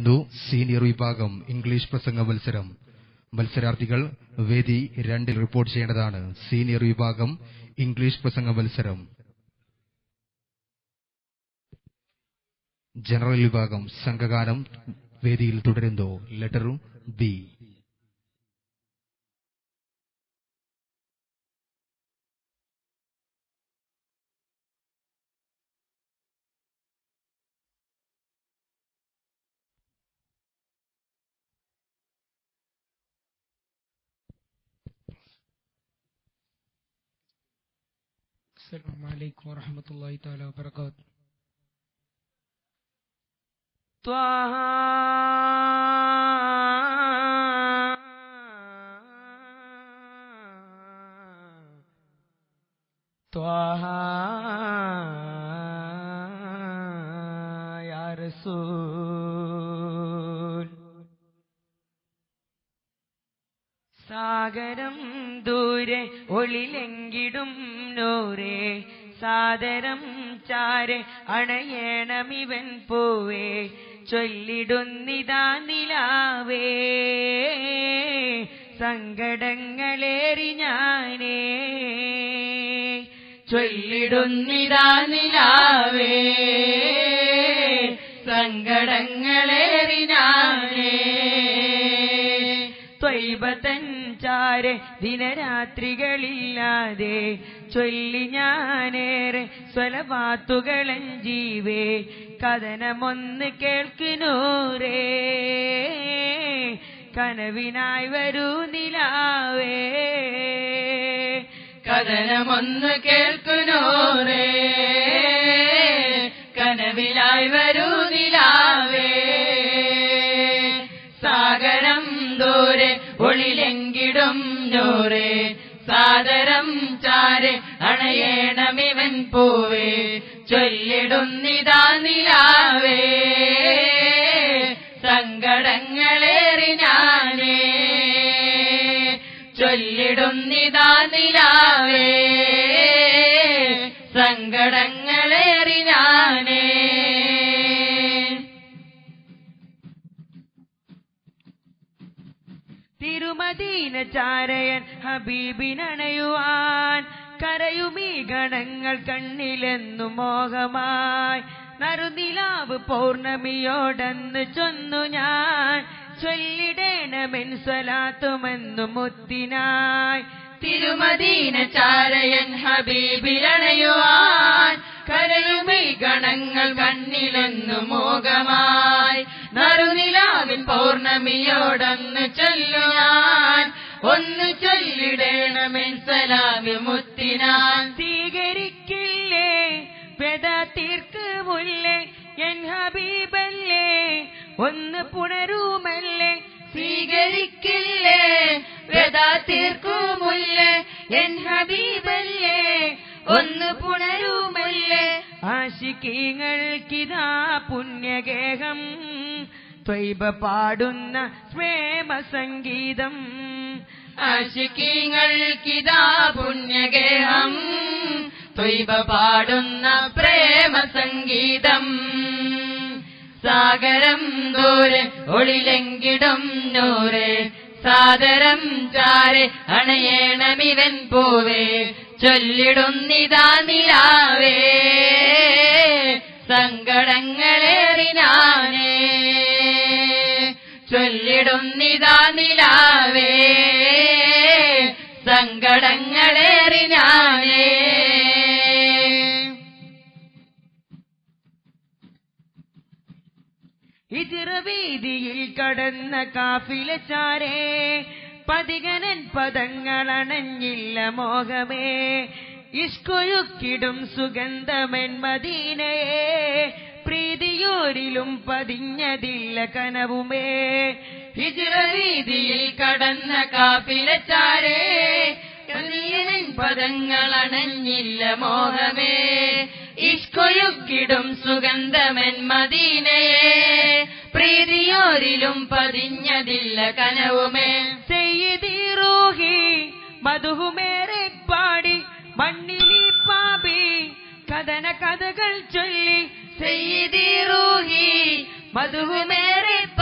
ന്നു സീനിയർ വിഭാഗം ഇംഗ്ലീഷ് പ്രസംഗ മത്സരം മത്സരാർത്ഥികൾ വേദി രണ്ടിൽ റിപ്പോർട്ട് ചെയ്യേണ്ടതാണ് സീനിയർ വിഭാഗം ഇംഗ്ലീഷ് പ്രസംഗ മത്സരം ജനറൽ വിഭാഗം സംഘഗാനം വേദിയിൽ തുടരുന്നു ലെറ്ററും ബി السلام عليكم ورحمة الله تعالى وبركاته طه طه يا رسول സാഗരം ദൂരെ ഒളിലെങ്കിടും നൂറേ സാദരം ചാരെ അണയേണമിവൻ പൂവേ ചൊല്ലിടുന്നിതാ നിലാവേ സങ്കടങ്ങളേറി ഞാനേ ചൊല്ലിടുന്നിതാ നിലാവേ സങ്കടങ്ങളേറി ഞാനേ ത്വൈബതൻ ചാരെ ദിനരാത്രികളില്ലാതെ ചൊല്ലി ഞാനേറെ സ്വലവാത്തുകളൻ ജീവേ കഥനമൊന്ന് കേൾക്കിനൂരേ കനവിനായി വരൂ നിലാവേ കഥനമൊന്ന് കേൾക്കുനോരേ കനവിലായി വരൂ നിലാവേ സാഗരം ദൂരെ ഒളിലെങ്കിടും നൂറേ സാദരം ചാരെ അണയേണമിവൻ പൂവേ ചൊല്ലിടുന്നിതാ നിലാവേ സങ്കടങ്ങളേറി ഞാനേ ചൊല്ലിടുന്നിതാ നിലാവേ സങ്കടങ്ങളേറി ഞാനേ തിരുമദീന ചാരയൻ ഹബീബിനണയുവാൻ കരയുമീ ഗണങ്ങൾ കണ്ണിലെന്നു മോഹമായി നറുനിലാവ് പൗർണമിയോടന്ന് ചൊന്നു ഞാൻ ചൊല്ലിടേണമെൻ സ്വലാത്തുമെന്നു മുത്തിനായി തിരുമദീന ചാരയൻ ഹബീബിലണയുവാൻ കരയുമീ ഗണങ്ങൾ കണ്ണിലെന്നു മോഹമായി നറുനിലാവിൻ പൗർണമിയോടന്ന് ചൊല്ലു ഞാൻ ഒന്ന് ചൊല്ലിടേണമെൻ സലാമി മുത്തിനാൻ സ്വീകരിക്കില്ലേ പെത തീർക്ക് മുല്ലേ എൻ ഹബീബല്ലേ ഒന്ന് പുണരുമല്ലേ സ്വീകരിക്കില്ലേ വ്യത തീർക്കുമുല്ലേ എൻ ഹബീബല്ലേ ഒന്ന് പുണരുമല്ലേ ആശിക്കീങ്ങൾക്കിതാ പുണ്യഗേഹം ത്വൈബ പാടുന്ന പ്രേമ സംഗീതം ആശിക്കീങ്ങൾക്കിതാ പുണ്യഗേഹം ത്വൈബ പാടുന്ന പ്രേമ സംഗീതം സാഗരം ദൂരെ ഒളിലെങ്കിടും നൂറെ സാദരം ചാരെ അണയേണമിവൻ പോവേ ചൊല്ലിടുന്നിതാ നിലാവേ സങ്കടങ്ങളേറിനാനേ ചൊല്ലിടുന്നിതാ നിലാവേ സങ്കടങ്ങളേറിനാനേ ഇതിറവീതിയിൽ കടന്ന കാഫില ചാരേ പതികനൻ പദങ്ങളണഞ്ഞില്ല മോഹമേ ഇഷ്കൊഴുക്കിടും സുഗന്ധമൻ മദീനയെ പ്രീതിയോരിലും പതിഞ്ഞതില്ല കനവുമേ ഹിജിറവീതിയിൽ കടന്ന കാഫില ചാരേ കലിയനൻ പദങ്ങളണഞ്ഞില്ല മോഹമേ ഇഷ്കൊഴുക്കിടും സുഗന്ധമൻ മദീനയെ പ്രീതിയോരിലും പതിഞ്ഞതില്ല കനവുമേ സെയ്തി റൂഹി മധുഹുമേറെ പാടി മണ്ണിലി പാപി കഥന കഥകൾ ചൊല്ലി സെയ്തി റൂഹി മധുഹുമേറെ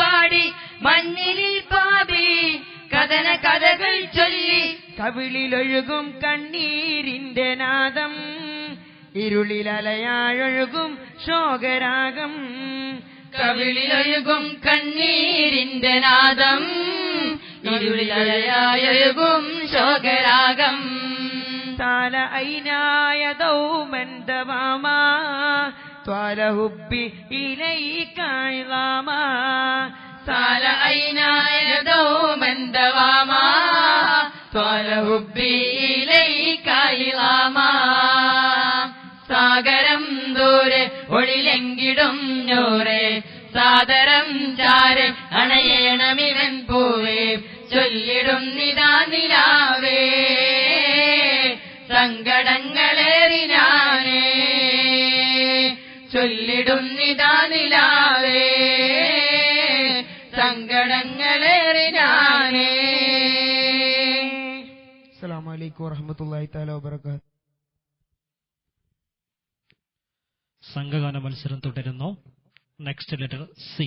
മണ്ണിലിൽ പാപി കഥന കഥകൾ ചൊല്ലി കവിളിലൊഴുകും കണ്ണീരിന്റെ നാദം ഇരുളിലലയാഴൊഴുകും ശോകരാഗം കവിളിലൊഴുകും കണ്ണീരിന്റെ നാദം ഇരുളിലഴയായൊഴുകും ശോകരാഗം താല ഐനായ ദൗമന്തവാമാ ത്വാല ഹുബി ഇലൈക്കായിലാമാ സാല ഐനായതോ മന്ദവാമാ ത്വലഹുബിയിലേക്കായിലാമാ സാഗരം ദൂരെ ഒളിലെങ്കിടും ഞൂറെ സാദരം ചാരെ അണയേണമിവൻ പൂവേ ചൊല്ലിടും നിതാ നിലാവേ സങ്കടങ്ങളേറി ഞാനേ ചൊല്ലിടും നിതാ നിലാവേ സങ്കടങ്ങളേറി ഞാനേ അസ്സലാമു അലൈക്കും വറഹ്മത്തുള്ളാഹി തആല വബറകാത്ത് സംഘഗാന മത്സരം തുടരുന്നു next letter C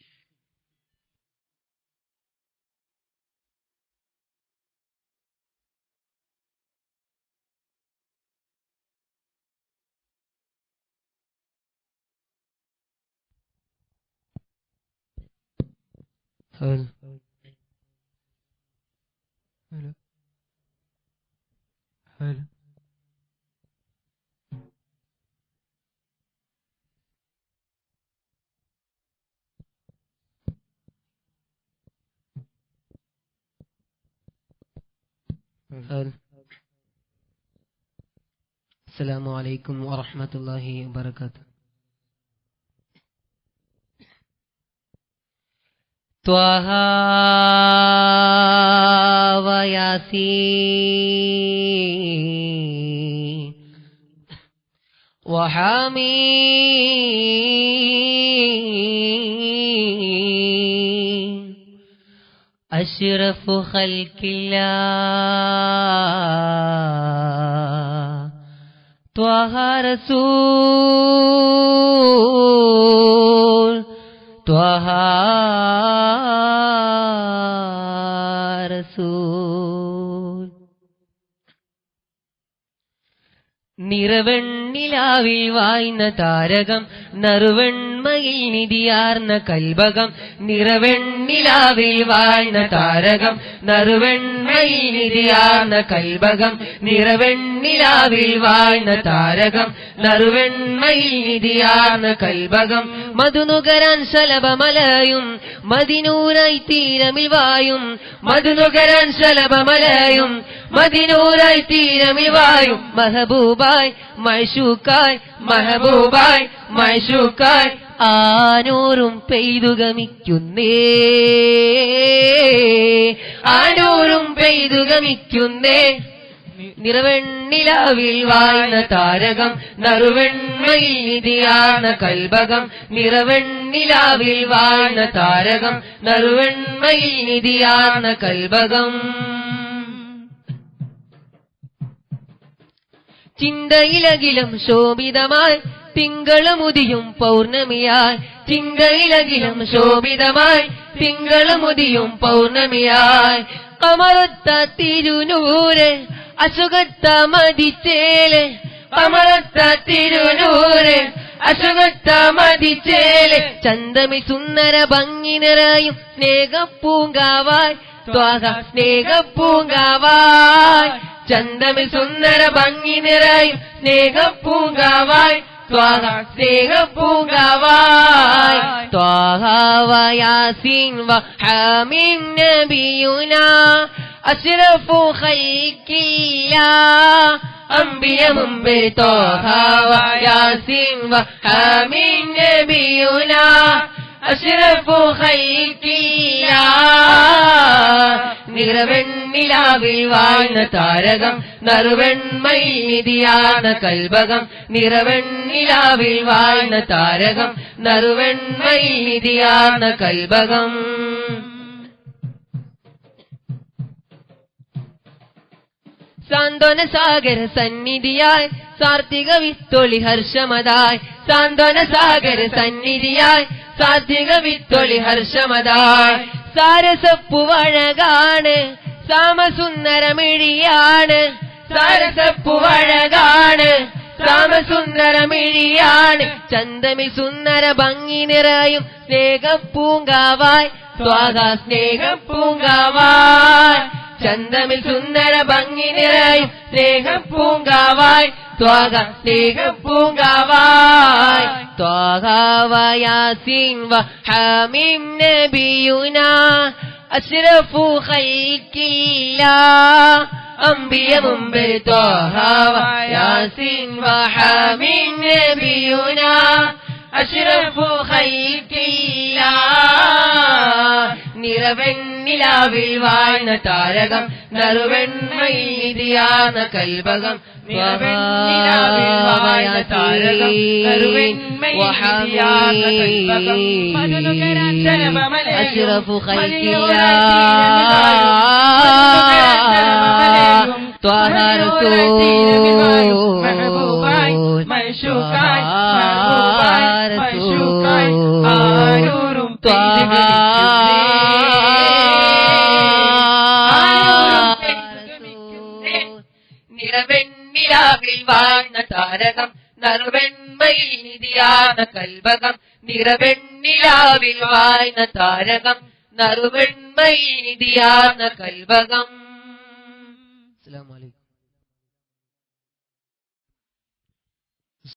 hello hello hello هل السلام عليكم ورحمة الله وبركاته طه وياسين وحميم أشرف خلق الله طه رسول طه رسول നിറവെണ്ണിലാവിൽ വായ്ന്ന താരകം നറുവെണ്മയിൽ നിധിയാർന്ന കൽബകം നിറവെണ്ണിലാവിൽ വാഴ്ന്ന താരകം നറുവെണ്മയിൽ നിധിയാർന്ന കൽബകം നിറവെണ്ണിലാവിൽ വാഴ്ന്ന താരകം നറുവെണ്മയിൽ നിധിയാർന്ന കൽബകം മധുനുകരാൻ ശലഭമലയും മതിനൂരായി തീരമിൽ വായും മധുനുകരാൻ ശലഭമലയും മതിനൂരായി തീരമിൽ വായും മഹബൂബായ് മൈഷൂക്കായ് മഹബൂബായ് മൈഷൂക്കായ് ആനൂറും പെയ്തുഗമിക്കുന്നേ ആനൂറും പെയ്തുഗമിക്കുന്നേ നിറവെണ്ണിലാവിൽ വാഴ്ന്ന താരകം നറുവെണ്മയിൽ നിധിയാർന്ന കൽബകം നിറവെണ്ണിലാവിൽ വാഴ്ന്ന താരകം നറുവെണ്മയിൽ നിധിയാർന്ന കൽബകം ചിന്തയിലകിലും ശോഭിതമായി തിങ്കളുമുതിയും പൗർണമിയായി ചിന്തയിലകിലും ശോഭിതമായി തിങ്കളുമുതിയും പൗർണമിയായി അമരത്ത തിരുനൂര് അസുഖത്ത മതിച്ചേല് അമരത്ത തിരുനൂര് അസുഖത്ത മതിച്ചേല് ചന്തമി സുന്ദര ഭംഗി നിറയും സ്നേഹപ്പൂങ്കാവായി ത്വാഹ സ്നേഹപ്പൂങ്കാവായി ചന്തമി സുന്ദര ഭംഗി നിറയും സ്നേഹപ്പൂങ്കാവായി ത്വാഹ സ്നേഹപ്പൂങ്കാവായി ത്വാഹ വയാസീൻ വഹാമിൻ നബിയുന അസ്റഫു ഖൽക്കില്ല അംബിയ മുമ്പേ ത്വാഹ വയാസീൻ വഹാമിൻ നബിയുന അഷ്റഫു ഖൽക്കില്ല നിറവെണ്ണിലാവിൽ വാഴ്ന്ന താരകം നറുവെണ്മയിൽ നിധിയാർന്ന കൽബകം നിറവെണ്ണിലാവിൽ വാഴ്ന്ന താരകം നറുവെണ്മയിൽ നിധിയാർന്ന കൽബകം സാന്ത്വന സാഗര സന്നിധിയായി സാർത്തിക വിത്തൊളി ഹർഷമതായി സാന്ത്വന സാഗര സന്നിധിയായി സാത്വിക വിത്തൊളി ഹർഷമതായി സാരസപ്പുവഴകാണ് സാമസുന്ദരമിഴിയാണ് സാരസപ്പുവഴകാണ് സാമസുന്ദരമിഴിയാണ് ചന്തമി സുന്ദര ഭംഗി നിറയും സ്നേഹപ്പൂങ്കാവായ് സ്വാഗ സ്നേഹപ്പൂങ്കാവായ് ചന്തമിൽ സുന്ദര ഭംഗി നിറയും സ്നേഹപ്പൂങ്കാവായ് സ്വാഗ സ്നേഹപ്പൂങ്കാവായ് ത്വാഹാവയാസിൻ വഹമീം നബിയുന അഷ്റഫു ഖൽക്കില്ല അംബിയ മുമ്പിൽ ത്വാഹാവയാസിൻ വഹമീം നബിയുന അഷ്റഫു ഖൽക്കില്ല നിറവെണ്ണിലാവിൽ വാഴ്ന്ന താരകം നറുവെൺമൈതിയാന കൽപകം നിറവെണ്ണിലാവിൽ വാഴ്ന്ന താരകം, നറുവെണ്മയിലിയാർന്ന കൽപകം. മധുനുകരാൻ ജനപമലയും, أشرف خلق മലയോര തീരമിതായും, طه മലയോര തീരമിതായും, മെഹബൂബായ്, رسول മൻഷൂക്കായ്, മെഹബൂബായ്, മൻഷൂക്കായ്, ആരൂരും പെയ്ത് നിറവെണ്ണിലാവിൽ വാഴ്ന്ന താരകം നറുവെൺമയിനിധിയാന കൽവകം നിറവെണ്ണിലാവിൽ വാഴ്ന്ന താരകം നറുവെൺമയിനിധിയാന കൽവകം അസ്സലാമു അലൈക്കും